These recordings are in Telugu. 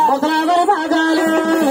ముసలామరి పాదాలు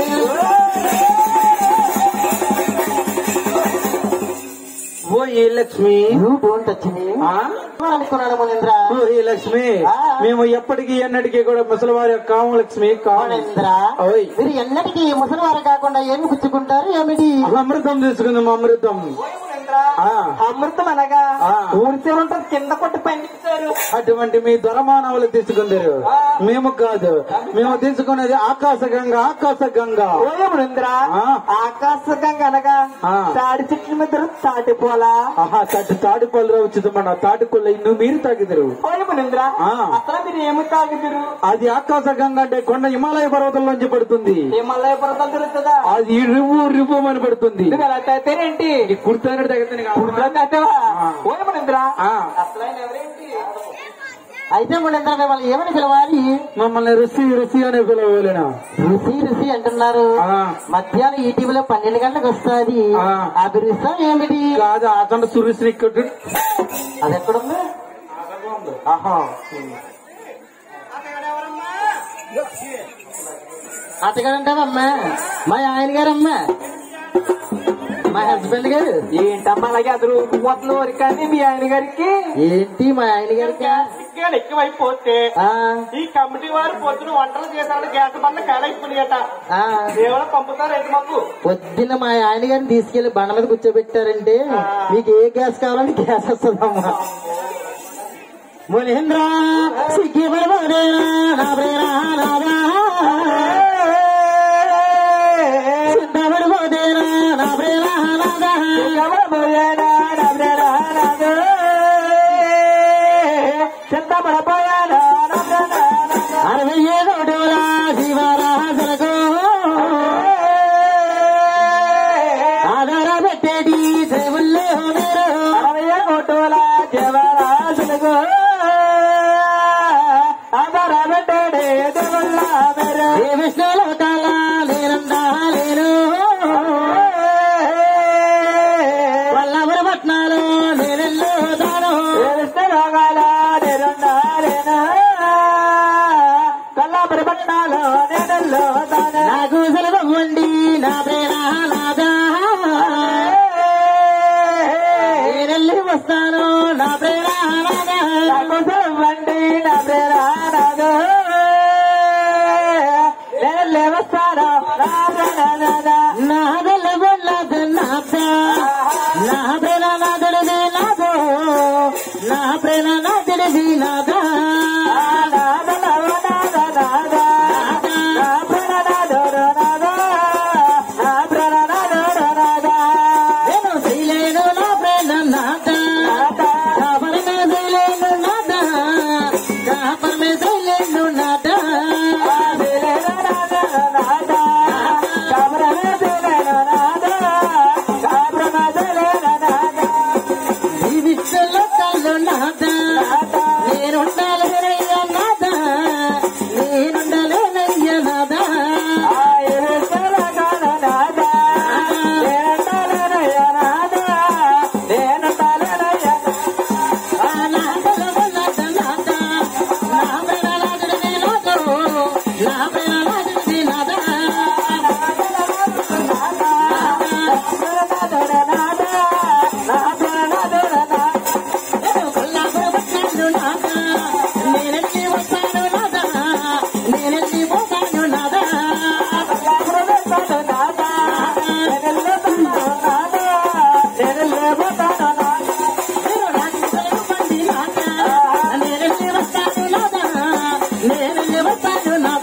ఓ ఏ Lakshmi you don't touch me ఆ? అనుకున్నాడు మునేంద్ర ఓ ఏ లక్ష్మి ఆ. మేము ఎప్పటికీ ఎన్నటికీ కూడా ముసలివారి కాము లక్ష్మి కాము మునేంద్ర ఓయ్. మీరు ఎన్నటికీ ముసలివారు కాకుండా ఏమి గుచ్చుకుంటారు ఏమిటి అమృతం తీసుకుందాం అమృతం ఆ. అమృతం అనగా ఆ. ఊరితే ఉంటుంది కింద కొట్టి పండించారు అటువంటి మీ దురమానవులు తీసుకుందరు మేము కాదు మేము తీసుకునేది ఆకాశ గంగ ఆకాశ గంగ ఓయముంద్ర ఆ. ఆకాశంగా అనగా ఆ. తాడి చెట్ల మీద తాటిపోలా ఆహా తాటి తాటిపల్లి ఉచితమన్న తాటికొల్ల ఇన్ను మీరు తాగిదరు ఓయముంద్ర ఆ. అసలు మీరు ఏమి తాగుతురు అది ఆకాశ గంగ అంటే కొండ హిమాలయ పర్వతంలోంచి పడుతుంది ఏ మల్లయ్య పర్వతం తిరుగుతుందా అది రివ్వు రివ్వు అని పడుతుంది నువ్వు ఎలా తాగుతారేంటి ఈ కుర్తానడు తగ్గితే తాగుతావా ఆ. ఓయముంద్ర ఆ. అసలు ఆయన ఎవరేంటి అయితే మునేంద్ర మిమ్మల్ని ఏమని పిలవాలి మమ్మల్ని రుచి రుచి అనే పిలవలేనా రుచి రుచి అంటున్నారు ఆ. మధ్యాహ్నం ఈటీవీలో పన్నెండు గంటలకు వస్తుంది ఆ. ఆ రుచి ఏమిటి కాదు అతను సురేష్ ఇక్కడ అది ఎక్కడుంది ఆహా అతగాడంటావమ్మా మా ఆయన గారమ్మా మా హస్బెండ్ గారు ఏంటమ్మా అలాగే అసలు మొత్తం వరకని మీ ఆయన గారికి ఏంటి మా ఆయన గారికి చికెన్ ఎక్కువైపోతే ఆ, ఈ కమిటీ వారు పొద్దున వంటలు చేశాడు గ్యాస్ బండ కాలైపోయినాయట ఆ, దేవుడు పంపుతారు ఏంటి మాకు పొద్దున్న మా ఆయన గారిని తీసుకెళ్లి బండ మీద కూర్చోబెట్టారంటే మీకు ఏ గ్యాస్ కావాలంటే గ్యాస్ వస్తుందమ్మా మునింద్ర సిగ్గి పడిపోదేనా నా ప్రేరా నాదా సిద్ధపడిపోదేనా నా ప్రేరా నాదా అరవై ఏడోడురా శివరాజులకు ఆధార పెట్టేటి దేవుళ్ళు మీరు ఏ విష్ణులో కాలా లేనందా లేను వల్లవరి పట్నాలు నేనెల్లు దాను నాకు సెలవండి నా ప్రేమ నాదా నేనెల్లి వస్తాను నా ప్రేమ నాదా నాదల బొల్లద నాద నా ప్రేమ నాదడిది నాదో నా ప్రేమ నాదడిది నాదా నేను చేయలేను నా ప్రేమ నాద కాపరి మీద చేయలేను నాద కాపరి మీద చేయలేను నాద ఈ విశ్వలో కళ్ళు నాద నేనుండాలేనయ్య నాద నేనుండాలేనయ్య నాద ఆ నాదల బొల్లద నాద నా ప్రేమ నాదడిది నాదో నా ప్రేమ నాదడిది నాద నేను కొల్లాపుర పట్టాను నాద నేనెత్తి వస్తాను నాద నేనెత్తి పోతాను నాద నేను రాజకీయాలకు బండి నాద నేనెత్తి వస్తాను నాద నేనెత్తి వస్తాను నాద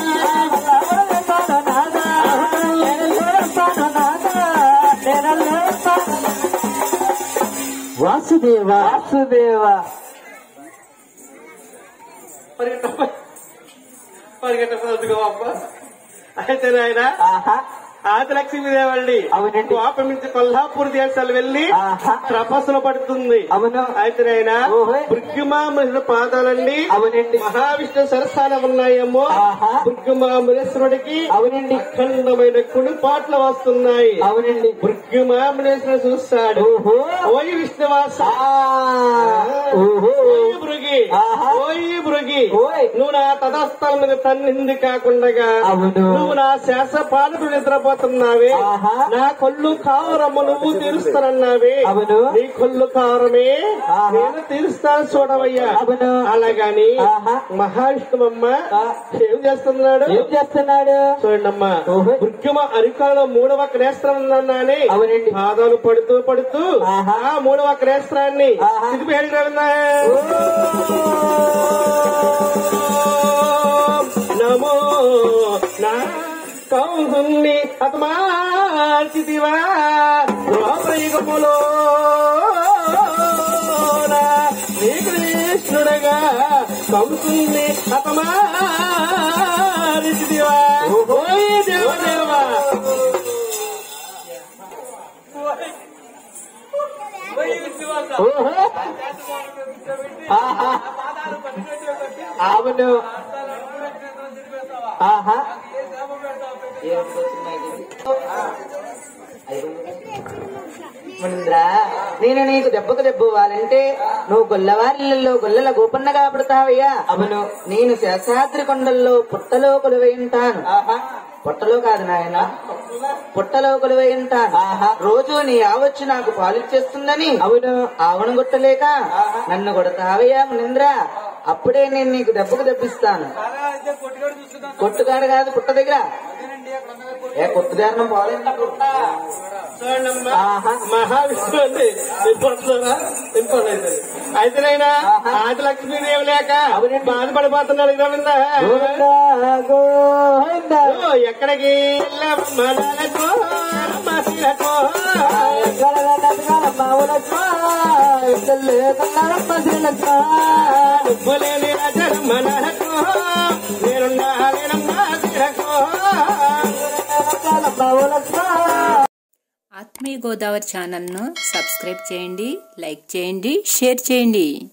వాసుదేవ వాసుదేవ పరిగెట్ట పరిగెట్టదు అబ్బా అయితే ఆయన ఆహా ఆది లక్ష్మీదేవండి అవునండి. కోపం నుంచి కొల్హాపూర్ దేశాలు వెళ్లి ఆహా. తపస్సులు పడుతుంది అవును అయితే ఆయన ఓహో. భృగ్యమామృత పాదాలండి అవునండి మహావిష్ణు సరస్థానం ఉన్నాయేమో ఆహా. భృగ్యమామృతేశ్వరుడికి అవునండి అఖండమైన కుడి పాటలు వస్తున్నాయి అవునండి భృగ్యమామృతేశ్వరుడు చూస్తాడు ఓహో ఓయ్ విష్ణువాస ఆ, ఓహో ఓయ్ భృగి ఆహా. ఓయ్ భృగి ఓయ్. నువ్వు నా తదస్థలం మీద తన్నింది కాకుండా అవును. నువ్వు నా శాసపాలకు నిద్రపోతున్నావే ఆహా. నా కొల్లు కావరమ్మ నువ్వు తీరుస్తానన్నావే అవును. నీ కొల్లు కావరమే ఆహా. నేను తీరుస్తాను చూడవయ్యా అవును. అలాగని ఆహా. మహావిష్ణువమ్మ ఆ. ఏం చేస్తున్నాడు ఏం చేస్తున్నాడు చూడండమ్మా ఓహో. ఉద్యమ అరికాలలో మూడవ క్రేస్త్రం ఉందన్నానే అవునండి. పాదాలు పడుతూ పడుతూ ఆహా. ఆ మూడవ క్రేస్త్రాన్ని ఆహా. సిద్ధిపేట నమో నా కౌందుని అతమాచితివా ద్రోపయుగములో శ్రీకృష్ణుడగా కంసుని అతమాచితివా ఓయ్ దేవదేవా ఓహో ఆహా అవును ఆహా మునింద్రా నేను నీకు దెబ్బకు దెబ్బ ఇవ్వాలంటే నువ్వు గొల్లవారిలో గొల్లల గోపన్నగా పడతావయ్యా అవును నేను శేషాద్రి కొండల్లో పుట్టలో కొలువై ఉంటాను ఆహా పుట్టలో కాదు నాయన పుట్టలో కొలువై ఉంటాను ఆహా. రోజు నీ ఆవొచ్చి నాకు పాలిచ్చేస్తుందని అవును ఆవను కొట్టలేక నన్ను కొడతావయ్యా మునింద్ర అప్పుడే నేను నీకు దెబ్బకు దెబ్బిస్తాను కొట్టుగాడు కాదు పుట్ట దగ్గర ఏ కొట్టుదారణం పోలేదు నీకు. చూడండమ్మా ఆహా. మహావిష్ణు అండి వినపడుతుందా వినపడలేదు అయితేనైనా ఆది లక్ష్మీదేవి లేక బాధపడిపోతున్నాడు రవీంద్ర గోవిందా, గోవిందా. ఓ, ఎక్కడికి వెళ్ళమ్మా నాన్నకో, మసిలకో. గలగలగలగల మావులక్క, ఇద్దరు కల్లారమ్మ శ్రీలక్క. నువ్వులేని రాజరమ్మ నాన్నకో, నేనున్నా నేనమ్మా సిరకో. గలగలగల మావులక్క. ఆత్మీయ గోదావరి ఛానల్ను సబ్స్క్రైబ్ చేయండి లైక్ చేయండి షేర్ చేయండి